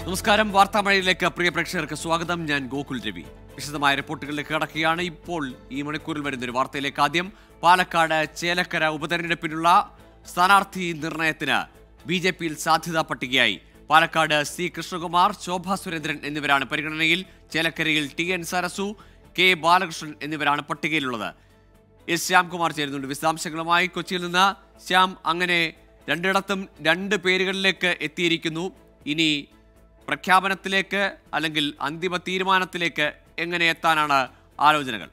നമസ്കാരം വാർത്താമഴയിലേക്ക് പ്രിയ പ്രേക്ഷകർക്ക് സ്വാഗതം ഞാൻ ഗോകുൽ രവി വിശദമായ റിപ്പോർട്ടുകളിലേക്ക് കടക്കുകയാണ് ഇപ്പോൾ ഈ മണിക്കൂറിൽ വരുന്ന ഒരു വാർത്തയിലേക്ക് ആദ്യം പാലക്കാട് ചേലക്കര ഉപതെരഞ്ഞെടുപ്പിനുള്ള സ്ഥാനാർത്ഥി നിർണയത്തിന് ബി ജെ പിയിൽ സാധ്യതാ പട്ടികയായി പാലക്കാട് സി കൃഷ്ണകുമാർ ശോഭാ സുരേന്ദ്രൻ എന്നിവരാണ് പരിഗണനയിൽ ചേലക്കരയിൽ T N Sarasu K Balakrishnan എന്നിവരാണ് പട്ടികയിലുള്ളത് എസ് ശ്യാംകുമാർ ചേരുന്നുണ്ട് വിശദാംശങ്ങളുമായി കൊച്ചിയിൽ നിന്ന് ശ്യാം അങ്ങനെ രണ്ടിടത്തും രണ്ട് പേരുകളിലേക്ക് എത്തിയിരിക്കുന്നു ഇനി പ്രഖ്യാപനത്തിലേക്ക് അല്ലെങ്കിൽ അന്തിമ തീരുമാനത്തിലേക്ക് എങ്ങനെ എത്താനാണ് ആലോചനകൾ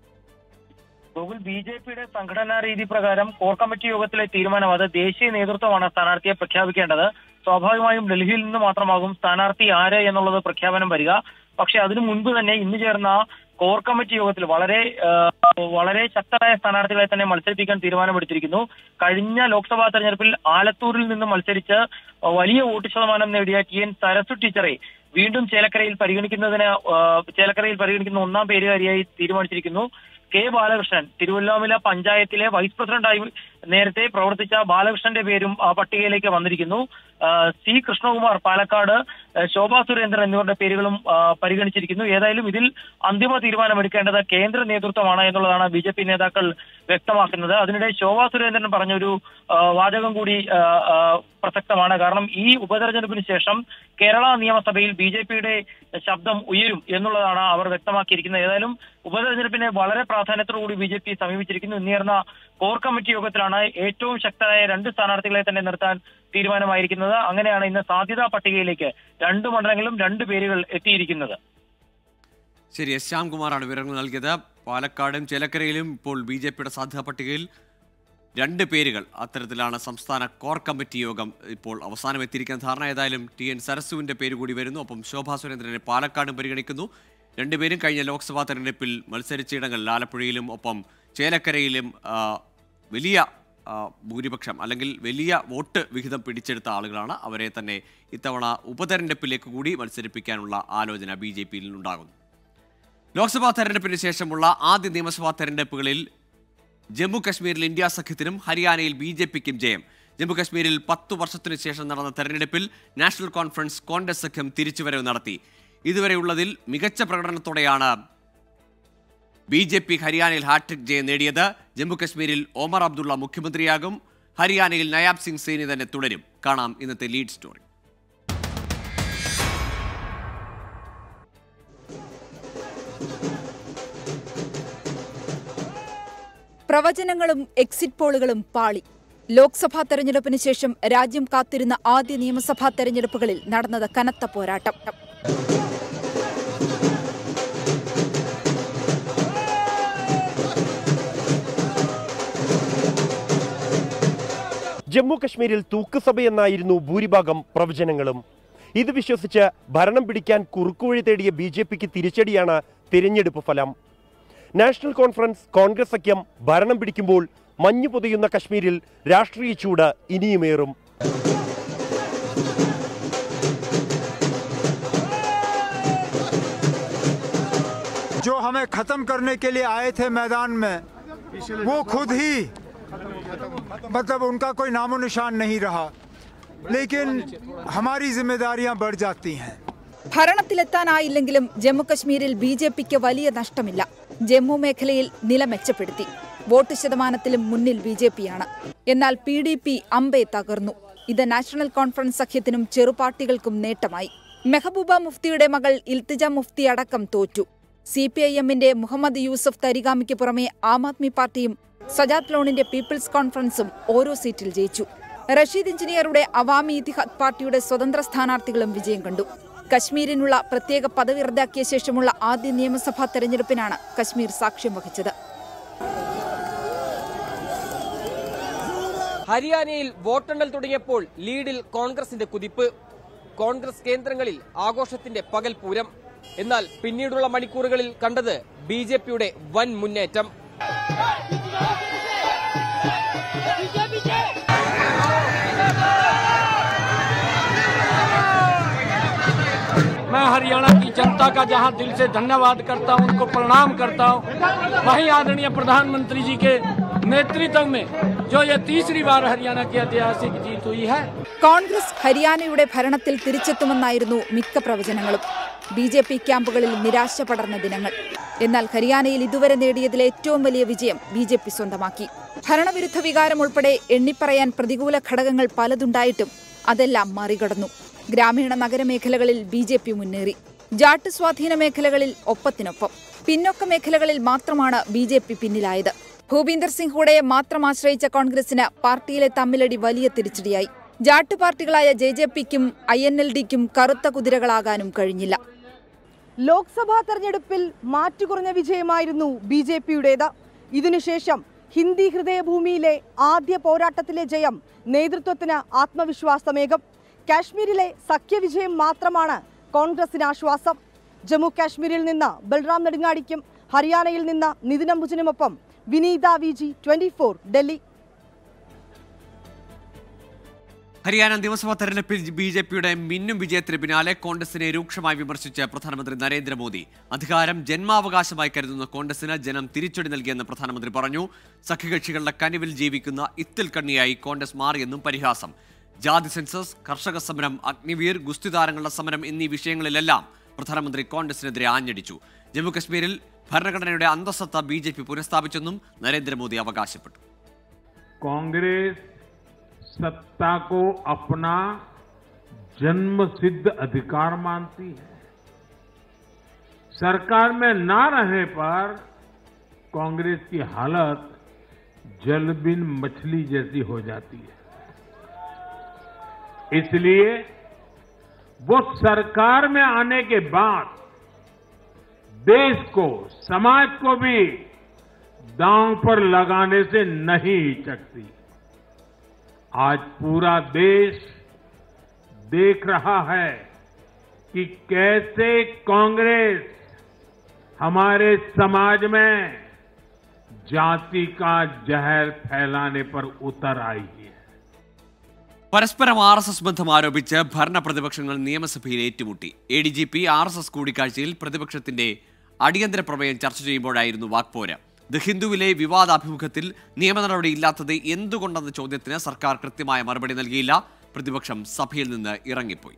ഗൂഗിൾ ബി ജെ പിയുടെ സംഘടനാ രീതി പ്രകാരം കോർ കമ്മിറ്റി യോഗത്തിലെ തീരുമാനം അത് ദേശീയ നേതൃത്വമാണ് സ്ഥാനാർത്ഥിയെ പ്രഖ്യാപിക്കേണ്ടത് സ്വാഭാവികമായും ഡൽഹിയിൽ നിന്ന് മാത്രമാകും സ്ഥാനാർത്ഥി ആര് എന്നുള്ളത് പ്രഖ്യാപനം വരിക പക്ഷെ അതിനു മുൻപ് തന്നെ ഇന്ന് ചേർന്ന കോർ കമ്മിറ്റി യോഗത്തിൽ വളരെ ആ, വളരെ ശക്തരായ സ്ഥാനാർത്ഥികളെ തന്നെ മത്സരിപ്പിക്കാൻ തീരുമാനമെടുത്തിരിക്കുന്നു കഴിഞ്ഞ ലോക്സഭാ തെരഞ്ഞെടുപ്പിൽ ആലത്തൂരിൽ നിന്ന് മത്സരിച്ച് വലിയ വോട്ട് ശതമാനം നേടിയ ടി എൻ സരസു ടീച്ചറെ വീണ്ടും ചേലക്കരയിൽ പരിഗണിക്കുന്നതിന് ആ, ചേലക്കരയിൽ പരിഗണിക്കുന്ന ഒന്നാം പേരുകാരിയായി തീരുമാനിച്ചിരിക്കുന്നു കെ ബാലകൃഷ്ണൻ തിരുവല്ലാമല പഞ്ചായത്തിലെ വൈസ് പ്രസിഡന്റായി നേരത്തെ പ്രവർത്തിച്ച ബാലകൃഷ്ണന്റെ പേരും ആ പട്ടികയിലേക്ക് വന്നിരിക്കുന്നു ആ, സി കൃഷ്ണകുമാർ പാലക്കാട് ആ, ശോഭാ സുരേന്ദ്രൻ എന്നിവരുടെ പേരുകളും ആ, പരിഗണിച്ചിരിക്കുന്നു ഏതായാലും ഇതിൽ അന്തിമ തീരുമാനമെടുക്കേണ്ടത് കേന്ദ്ര നേതൃത്വമാണ് എന്നുള്ളതാണ് ബി ജെ പി നേതാക്കൾ വ്യക്തമാക്കുന്നത് അതിനിടെ ശോഭാ സുരേന്ദ്രൻ പറഞ്ഞൊരു ആ, വാചകം കൂടി ആ, ആ, പ്രസക്തമാണ് കാരണം ഈ ഉപതെരഞ്ഞെടുപ്പിന് ശേഷം കേരള നിയമസഭയിൽ ബി ജെ പിയുടെ ശബ്ദം ഉയരും എന്നുള്ളതാണ് അവർ വ്യക്തമാക്കിയിരിക്കുന്നത് ഏതായാലും ഉപതെരഞ്ഞെടുപ്പിനെ വളരെ പ്രാധാന്യത്തോടുകൂടി ബി ജെ പി സമീപിച്ചിരിക്കുന്നു ഇന്ന് ചേർന്ന കോർ കമ്മിറ്റി യോഗത്തിലാണ് ഏറ്റവും ശക്തരായ രണ്ട് സ്ഥാനാർത്ഥികളെ തന്നെ നിർത്താൻ തീരുമാനമായിരിക്കുന്നത് അങ്ങനെയാണ് ഇന്ന് സാധ്യതാ പട്ടികയിലേക്ക് രണ്ട് മണ്ഡലങ്ങളിലും രണ്ട് പേരുകൾ എത്തിയിരിക്കുന്നത് ശരി എസ് ശ്യാംകുമാറാണ് വിവരങ്ങൾ നൽകിയത് പാലക്കാടും ചേലക്കരയിലും ഇപ്പോൾ ബി ജെ പിയുടെ സാധ്യതാ പട്ടികയിൽ രണ്ട് പേരുകൾ അത്തരത്തിലാണ് സംസ്ഥാന കോർ കമ്മിറ്റി യോഗം ഇപ്പോൾ അവസാനം എത്തിയിരിക്കുന്ന ധാരണ ഏതായാലും ടി എൻ സരസുവിന്റെ പേര് കൂടി വരുന്നു ഒപ്പം ശോഭാ സുരേന്ദ്രനെ പാലക്കാടും പരിഗണിക്കുന്നു രണ്ടുപേരും കഴിഞ്ഞ ലോക്സഭാ തെരഞ്ഞെടുപ്പിൽ മത്സരിച്ച ഇടങ്ങളിൽ ആലപ്പുഴയിലും ഒപ്പം ചേലക്കരയിലും ആ, വലിയ ആ, ഭൂരിപക്ഷം അല്ലെങ്കിൽ വലിയ വോട്ട് വിഹിതം പിടിച്ചെടുത്ത ആളുകളാണ് അവരെ തന്നെ ഇത്തവണ ഉപതെരഞ്ഞെടുപ്പിലേക്ക് കൂടി മത്സരിപ്പിക്കാനുള്ള ആലോചന ബി ജെ പിയിൽ ഉണ്ടാകുന്നു ലോക്സഭാ തെരഞ്ഞെടുപ്പിന് ശേഷമുള്ള ആദ്യ നിയമസഭാ തെരഞ്ഞെടുപ്പുകളിൽ ജമ്മു കശ്മീരിൽ ഇന്ത്യ സഖ്യത്തിനും ഹരിയാനയിൽ ബി ജെ പിക്കും ജയം ജമ്മു കശ്മീരിൽ പത്തു വർഷത്തിനു ശേഷം നടന്ന തെരഞ്ഞെടുപ്പിൽ നാഷണൽ കോൺഫറൻസ് കോൺഗ്രസ് സഖ്യം തിരിച്ചുവരവ് നടത്തി ഇതുവരെയുള്ളതിൽ മികച്ച പ്രകടനത്തോടെയാണ് ബി ജെ പി ഹരിയാനയിൽ ഹാട്രിക് ജയം നേടിയത് ജമ്മു കശ്മീരിൽ ഒമർ അബ്ദുള്ള മുഖ്യമന്ത്രിയാകും ഹരിയാനയിൽ നയാബ് സിംഗ് സേനി തന്നെ തുടരും കാണാം ഇന്നത്തെ ലീഡ് സ്റ്റോറി പ്രവചനങ്ങളും എക്സിറ്റ് പോളുകളും പാളി ലോക്സഭാ തെരഞ്ഞെടുപ്പിന് ശേഷം രാജ്യം കാത്തിരുന്ന ആദ്യ നിയമസഭാ തെരഞ്ഞെടുപ്പുകളിൽ നടന്നത് കനത്ത പോരാട്ടം ജമ്മു കശ്മീരിൽ തൂക്കുസഭയെന്നായിരുന്നു ഭൂരിഭാഗം പ്രവചനങ്ങളും ഇത് വിശ്വസിച്ച് ഭരണം പിടിക്കാൻ കുറുക്കുവഴി തേടിയ ബി ജെ പിക്ക് തിരിച്ചടിയാണ് തിരഞ്ഞെടുപ്പ് ഫലം നാഷണൽ കോൺഫറൻസ് കോൺഗ്രസ് സഖ്യം ഭരണം പിടിക്കുമ്പോൾ മഞ്ഞു പൊതിയുന്ന കശ്മീരിൽ രാഷ്ട്രീയ ചൂട് ഇനിയുമേറും जो हमें खत्म करने के लिए आए थे मैदान में वो खुद ही मतलब उनका कोई नामो निशान नहीं रहा लेकिन हमारी जिम्मेदारियां बढ़ जाती हैं ഭരണത്തിലെത്താനായില്ലെങ്കിലും ജമ്മുകശ്മീരിൽ ബി ജെ പിക്ക് വലിയ നഷ്ടമില്ല ജമ്മു മേഖലയിൽ നില മെച്ചപ്പെടുത്തി വോട്ട് ശതമാനത്തിലും മുന്നിൽ ബി ജെ പിയാണ് എന്നാൽ പി ഡി പി അമ്പെ തകർന്നു ഇത് നാഷണൽ കോൺഫറൻസ് സഖ്യത്തിനും ചെറുപാർട്ടികൾക്കും നേട്ടമായി മെഹബൂബ മുഫ്തിയുടെ മകൾ ഇൽത്തിജ മുഫ്തി അടക്കം തോറ്റു സി പി ഐ എമ്മിന്റെ മുഹമ്മദ് യൂസഫ് തരിഗാമിക്ക് പുറമെ ആം ആദ്മി പാർട്ടിയും സജാദ് ലോണിന്റെ പീപ്പിൾസ് കോൺഫറൻസും ഓരോ സീറ്റിൽ ജയിച്ചു റഷീദ് എഞ്ചിനീയറുടെ അവാമി ഇത്തിഹാദ് പാർട്ടിയുടെ സ്വതന്ത്ര സ്ഥാനാർത്ഥികളും വിജയം കണ്ടു കശ്മീരിനുള്ള പ്രത്യേക പദവി റദ്ദാക്കിയ ശേഷമുള്ള ആദ്യ നിയമസഭാ തെരഞ്ഞെടുപ്പിനാണ് കശ്മീർ സാക്ഷ്യം വഹിച്ചത് ഹരിയാനയിൽ വോട്ടെണ്ണൽ തുടങ്ങിയപ്പോൾ ലീഡിൽ കോൺഗ്രസിന്റെ കുതിപ്പ് കോൺഗ്രസ് കേന്ദ്രങ്ങളിൽ ആഘോഷത്തിന്റെ പകൽ പൂരം എന്നാൽ പിന്നീടുള്ള മണിക്കൂറുകളിൽ കണ്ടത് ബി ജെ പിയുടെ വൻ മുന്നേറ്റം मैं हरियाणा की जनता का जहां दिल से धन्यवाद करता हूं उनको प्रणाम करता हूं वहीं आदरणीय प्रधानमंत्री जी के नेतृत्व में जो ये तीसरी बार हरियाणा की ऐतिहासिक जीत हुई है കോൺഗ്രസ് ഹരിയാനയുടെ ഭരണത്തിൽ തിരിച്ചെത്തുമെന്നായിരുന്നു മിക്ക പ്രവചനങ്ങളും ബി ജെ പി ക്യാമ്പുകളിൽ നിരാശ പടർന്ന ദിനങ്ങൾ എന്നാൽ ഹരിയാനയിൽ ഇതുവരെ നേടിയതിലെ ഏറ്റവും വലിയ വിജയം ബി ജെ പി സ്വന്തമാക്കി ഭരണവിരുദ്ധ വികാരം ഉൾപ്പെടെ എണ്ണിപ്പറയാൻ പ്രതികൂല ഘടകങ്ങൾ പലതുണ്ടായിട്ടും അതെല്ലാം മറികടന്നു ഗ്രാമീണ നഗരമേഖലകളിൽ ബി ജെ പി മുന്നേറി ജാട്ട് സ്വാധീന മേഖലകളിൽ ഒപ്പത്തിനൊപ്പം പിന്നോക്ക മേഖലകളിൽ മാത്രമാണ് ബി ജെ പി പിന്നിലായത് ഭൂപീന്ദർ സിംഗ് ഹൂഡയെ മാത്രം ആശ്രയിച്ച കോൺഗ്രസിന് പാർട്ടിയിലെ തമ്മിലടി വലിയ തിരിച്ചടിയായി ജാട്ട് പാർട്ടികളായ ജെ ജെ പിക്കും ഐ എൻ എൽ ഡിക്കും കറുത്ത കുതിരകളാകാനും കഴിഞ്ഞില്ല ലോക്സഭാ തെരഞ്ഞെടുപ്പിൽ മാറ്റുകുറഞ്ഞ വിജയമായിരുന്നു ബി ജെ പിയുടേത് ഇതിനുശേഷം ഹിന്ദി ഹൃദയഭൂമിയിലെ ആദ്യ പോരാട്ടത്തിലെ ജയം നേതൃത്വത്തിന് ആത്മവിശ്വാസമേകും കാശ്മീരിലെ സഖ്യവിജയം മാത്രമാണ് കോൺഗ്രസിന് ആശ്വാസം ജമ്മു കാശ്മീരിൽ നിന്ന് ബൽറാം നെടുങ്ങാടിക്കും ഹരിയാനയിൽ നിന്ന് നിതിൻ അംബുജനുമൊപ്പം Vineetha V G twenty four Delhi Haryana നിയമസഭാ തെരഞ്ഞെടുപ്പിൽ ബി ജെ പിയുടെ മിന്നും വിജയത്തിന് പിന്നാലെ കോൺഗ്രസിനെ രൂക്ഷമായി വിമർശിച്ച പ്രധാനമന്ത്രി നരേന്ദ്രമോദി അധികാരം ജന്മാവകാശമായി കരുതുന്ന കോൺഗ്രസിന് ജനം തിരിച്ചടി നൽകിയെന്ന് പ്രധാനമന്ത്രി പറഞ്ഞു സഖ്യകക്ഷികളുടെ കനിവിൽ ജീവിക്കുന്ന ഇത്തിൽ കണ്ണിയായി കോൺഗ്രസ് മാറിയെന്നും പരിഹാസം ജാതി സെൻസസ് കർഷക സമരം അഗ്നിവീർ ഗുസ്തി താരങ്ങളുടെ സമരം എന്നീ വിഷയങ്ങളിലെല്ലാം പ്രധാനമന്ത്രി കോൺഗ്രസിനെതിരെ ആഞ്ഞടിച്ചു ജമ്മുകശ്മീരിൽ ഭരണഘടനയുടെ അന്തസ്സത്ത ബി ജെ പി പുനഃസ്ഥാപിച്ചെന്നും നരേന്ദ്രമോദി അവകാശപ്പെട്ടു कांग्रेस सत्ता को अपना जन्म सिद्ध अधिकार मानती है सरकार में ना रहने पर कांग्रेस की हालत जल बिन मछली जैसी हो जाती है इसलिए वो सरकार में आने के बाद देश को समाज को भी दांव पर लगाने से नहीं हिचकती आज पूरा देश देख रहा है कि कैसे कांग्रेस हमारे समाज में जाति का जहर फैलाने पर उतर आई है പരസ്പരം ആർ എസ് എസ് ബന്ധം ആരോപിച്ച് ഭരണ പ്രതിപക്ഷങ്ങൾ നിയമസഭയിൽ ഏറ്റുമുട്ടി A D G P R S S കൂടിക്കാഴ്ചയിൽ പ്രതിപക്ഷത്തിന്റെ അടിയന്തര പ്രമേയം ചർച്ച ചെയ്യുമ്പോഴായിരുന്നു വാക്പോര് ദ ഹിന്ദുവിലെ വിവാദ അഭിമുഖത്തിൽ നിയമ നടപടി ഇല്ലാത്തത് എന്തുകൊണ്ടെന്ന ചോദ്യത്തിന് സർക്കാർ കൃത്യമായ മറുപടി നൽകിയില്ല പ്രതിപക്ഷം സഭയിൽ നിന്ന് ഇറങ്ങിപ്പോയി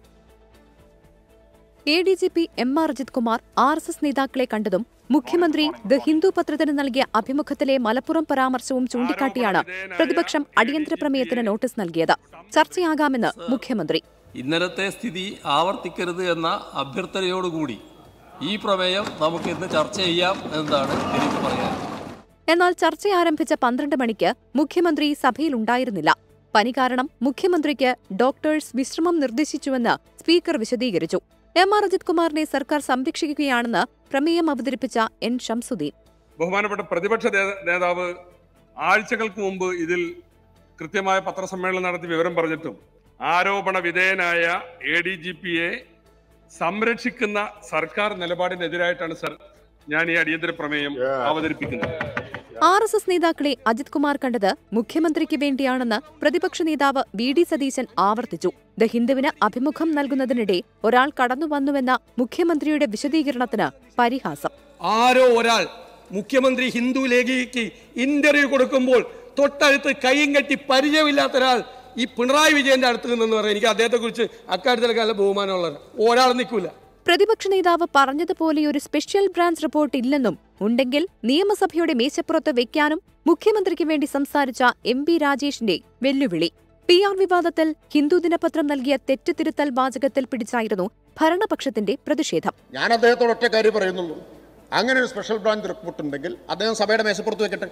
A D G P M R Ajith Kumar R S S നേതാക്കളെ കണ്ടതും മുഖ്യമന്ത്രി ദ ഹിന്ദു പത്രത്തിന് നൽകിയ അഭിമുഖത്തിലെ മലപ്പുറം പരാമർശവും ചൂണ്ടിക്കാട്ടിയാണ് പ്രതിപക്ഷം അടിയന്തര പ്രമേയത്തിന് നോട്ടീസ് നൽകിയത് ചർച്ചയാകാമെന്ന് മുഖ്യമന്ത്രി ഇന്നലത്തെ സ്ഥിതി ആവർത്തിക്കരുത് എന്ന അഭ്യർത്ഥനയോടുകൂടി ഈ പ്രമേയം നമുക്ക് ഇന്ന് ചർച്ച ചെയ്യാം എന്നതാണ് എനിക്ക് പറയാൻ എന്നാൽ ചർച്ച ആരംഭിച്ച പന്ത്രണ്ട് മണിക്ക് മുഖ്യമന്ത്രി സഭയിൽ ഉണ്ടായിരുന്നില്ല പനി കാരണം മുഖ്യമന്ത്രിക്ക് ഡോക്ടേഴ്സ് വിശ്രമം നിർദ്ദേശിച്ചുവെന്ന് സ്പീക്കർ വിശദീകരിച്ചു എം ആർ അജിത് കുമാറിനെ സർക്കാർ സംരക്ഷിക്കുകയാണെന്ന് പ്രമേയം അവതരിപ്പിച്ച എൻ ഷംസുദ്ദീൻ ബഹുമാനപ്പെട്ട പ്രതിപക്ഷ നേ- നേതാവ് ആഴ്ചകൾക്ക് മുമ്പ് ഇതിൽ കൃത്യമായ പത്രസമ്മേളനം നടത്തി വിവരം പറഞ്ഞിട്ടും ആരോപണ വിധേയനായ എ ഡി ജി പിയെ സംരക്ഷിക്കുന്ന സർക്കാർ നിലപാടിനെതിരായിട്ടാണ് സർ ഞാൻ ഈ അടിയന്തര പ്രമേയം അവതരിപ്പിക്കുന്നത് ആർ എസ് എസ് നേതാക്കളെ അജിത് കുമാർ കണ്ടത് മുഖ്യമന്ത്രിക്ക് വേണ്ടിയാണെന്ന് പ്രതിപക്ഷ നേതാവ് വി ഡി സതീശൻ ആവർത്തിച്ചു ദ ഹിന്ദുവിന് അഭിമുഖം നൽകുന്നതിനിടെ ഒരാൾ കടന്നുവന്നുവെന്ന മുഖ്യമന്ത്രിയുടെ വിശദീകരണത്തിന് പരിഹാസം ആരോ ഒരാൾ മുഖ്യമന്ത്രി ഹിന്ദു ലേഖിക്ക് ഇന്റർവ്യൂ കൊടുക്കുമ്പോൾ തൊട്ടടുത്ത് കൈയും കെട്ടി പരിചയമില്ലാത്ത ഒരാൾ ഈ പിണറായി വിജയന്റെ അടുത്ത് നിന്നെന്ന് പറയാം എനിക്ക് അദ്ദേഹത്തെ കുറിച്ച് അക്കാര്യത്തിലൊക്കെ നല്ല ബഹുമാനമുള്ള ഒരാൾ നിൽക്കൂല പ്രതിപക്ഷ നേതാവ് പറഞ്ഞതുപോലെ ഒരു സ്പെഷ്യൽ ബ്രാഞ്ച് റിപ്പോർട്ട് ഇല്ലെന്നും ഉണ്ടെങ്കിൽ നിയമസഭയുടെ മേശപ്പുറത്ത് വെക്കാനും മുഖ്യമന്ത്രിക്ക് വേണ്ടി സംസാരിച്ച എം പി രാജേഷിന്റെ വെല്ലുവിളി പി ആർ വിവാദത്തിൽ ഹിന്ദു ദിനപത്രം നൽകിയ തെറ്റുതിരുത്തൽ വാചകത്തിൽ പിടിച്ചായിരുന്നു ഭരണപക്ഷത്തിന്റെ പ്രതിഷേധം ഞാൻ അദ്ദേഹത്തോട് ഒറ്റ കാര്യം പറയുന്നുള്ളൂ അങ്ങനെ ഒരു സ്പെഷ്യൽ ബ്രാഞ്ച് റിപ്പോർട്ട് ഉണ്ടെങ്കിൽ അദ്ദേഹം സഭയുടെ മേശപ്പുറത്ത് വെക്കട്ടെ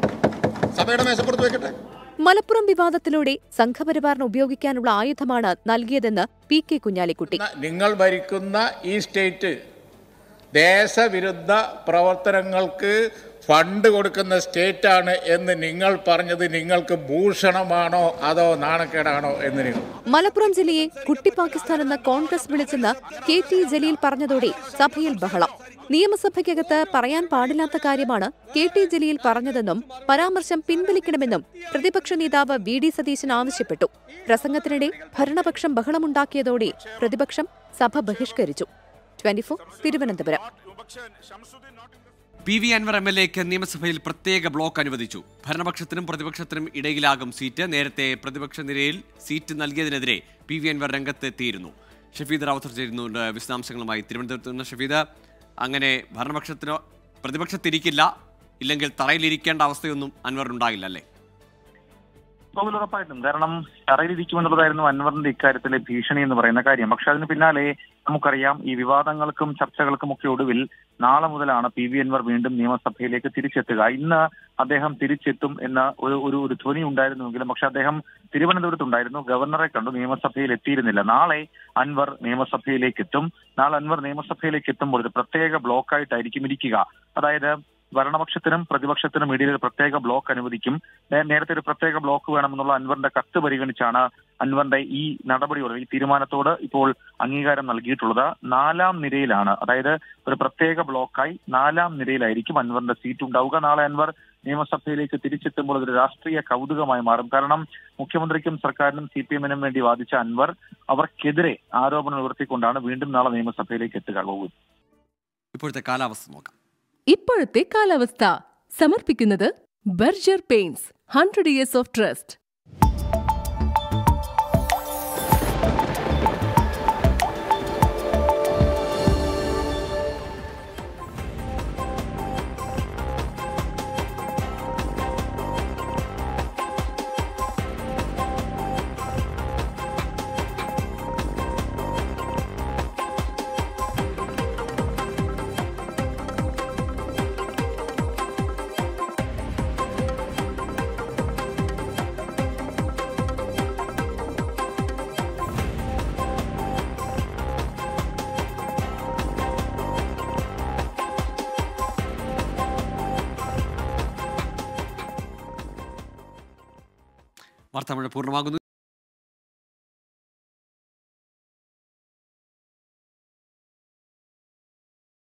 സഭയുടെ മേശപ്പുറത്ത് വെക്കട്ടെ മലപ്പുറം വിവാദത്തിലൂടെ സംഘപരിവാറിന് ഉപയോഗിക്കാനുള്ള ആയുധമാണ് നൽകിയതെന്ന് പി കെ കുഞ്ഞാലിക്കുട്ടി നിങ്ങൾ ഭരിക്കുന്ന ഈ സ്റ്റേറ്റ് ദേശവിരുദ്ധ പ്രവർത്തനങ്ങൾക്ക് ഫണ്ട് കൊടുക്കുന്ന സ്റ്റേറ്റാണ് എന്ന് നിങ്ങൾ പറഞ്ഞത് നിങ്ങൾക്ക് ഭൂഷണമാണോ അതോ നാണക്കേടാണോ എന്ന് നിങ്ങൾ മലപ്പുറം ജില്ലയെ കുട്ടി പാകിസ്ഥാൻ എന്ന് കോൺഗ്രസ് വിളിച്ചെന്ന് കെ ടി ജലീൽ പറഞ്ഞതോടെ സഭയിൽ ബഹളം നിയമസഭയ്ക്കകത്ത് പറയാൻ പാടില്ലാത്ത കാര്യമാണ് കെ ടി ജലീൽ പറഞ്ഞതെന്നും പരാമർശം പിൻവലിക്കണമെന്നും പ്രതിപക്ഷ നേതാവ് വി ഡി സതീശൻ ആവശ്യപ്പെട്ടു പ്രസംഗത്തിനിടെ ഭരണപക്ഷം ബഹളമുണ്ടാക്കിയതോടെ പ്രതിപക്ഷം സഭ ബഹിഷ്കരിച്ചു twenty Thiruvananthapuram P V Anvar M L എക്ക് നിയമസഭയിൽ പ്രത്യേക ബ്ലോക്ക് അനുവദിച്ചു ഭരണപക്ഷത്തിനും പ്രതിപക്ഷത്തിനും ഇടയിലാകും സീറ്റ് നേരത്തെ പ്രതിപക്ഷ നിരയിൽ സീറ്റ് നൽകിയതിനെതിരെ പി വി അൻവർ രംഗത്തെത്തിയിരുന്നു ഷഫീദ് റാവത്തർ ചേരുന്നുണ്ട് വിശദാംശങ്ങളുമായി തിരുവനന്തപുരത്ത് നിന്ന് ഷഫീദ് അങ്ങനെ ഭരണപക്ഷത്തിനോ പ്രതിപക്ഷത്തിരിക്കില്ല ഇല്ലെങ്കിൽ തറയിലിരിക്കേണ്ട അവസ്ഥയൊന്നും അൻവറിനുണ്ടാകില്ല അല്ലേ ഗോകുൽ ഉറപ്പായിട്ടും കാരണം തറയിലിരിക്കുമെന്നുള്ളതായിരുന്നു അൻവറിന്റെ ഇക്കാര്യത്തിലെ ഭീഷണി എന്ന് പറയുന്ന കാര്യം പക്ഷെ അതിന് പിന്നാലെ നമുക്കറിയാം ഈ വിവാദങ്ങൾക്കും ചർച്ചകൾക്കും ഒക്കെ ഒടുവിൽ നാളെ മുതലാണ് പി വി അൻവർ വീണ്ടും നിയമസഭയിലേക്ക് തിരിച്ചെത്തുക ഇന്ന് അദ്ദേഹം തിരിച്ചെത്തും എന്ന ഒരു ഒരു ഒരു ധ്വനി ഉണ്ടായിരുന്നുവെങ്കിലും പക്ഷെ അദ്ദേഹം തിരുവനന്തപുരത്തുണ്ടായിരുന്നു ഗവർണറെ കണ്ടു നിയമസഭയിൽ എത്തിയിരുന്നില്ല നാളെ അൻവർ നിയമസഭയിലേക്ക് എത്തും നാളെ അൻവർ നിയമസഭയിലേക്ക് എത്തുമ്പോൾ ഒരു പ്രത്യേക ബ്ലോക്കായിട്ടായിരിക്കും ഇരിക്കുക അതായത് ഭരണപക്ഷത്തിനും പ്രതിപക്ഷത്തിനും ഇടയിൽ ഒരു പ്രത്യേക ബ്ലോക്ക് അനുവദിക്കും നേ- നേരത്തെ ഒരു പ്രത്യേക ബ്ലോക്ക് വേണമെന്നുള്ള അൻവറിന്റെ കത്ത് പരിഗണിച്ചാണ് അൻവറിന്റെ ഈ നടപടിയോട് ഈ തീരുമാനത്തോട് ഇപ്പോൾ അംഗീകാരം നൽകിയിട്ടുള്ളത് നാലാം നിരയിലാണ് അതായത് ഒരു പ്രത്യേക ബ്ലോക്കായി നാലാം നിരയിലായിരിക്കും അൻവറിന്റെ സീറ്റ് ഉണ്ടാവുക നാളെ അൻവർ നിയമസഭയിലേക്ക് തിരിച്ചെത്തുമ്പോൾ അതൊരു രാഷ്ട്രീയ കൗതുകമായി മാറും കാരണം മുഖ്യമന്ത്രിക്കും സർക്കാരിനും സി പി എമ്മിനും വേണ്ടി വാദിച്ച അൻവർ അവർക്കെതിരെ ആരോപണം ഉയർത്തിക്കൊണ്ടാണ് വീണ്ടും നാളെ നിയമസഭയിലേക്ക് എത്തുക ഗോകുൽ ഇപ്പോഴത്തെ കാലാവസ്ഥ നോക്കാം ഇപ്പോഴത്തെ കാലാവസ്ഥ സമർപ്പിക്കുന്നത് Berger paints hundred years of trust വാർത്താമഴ പൂർണ്ണമാകുന്നു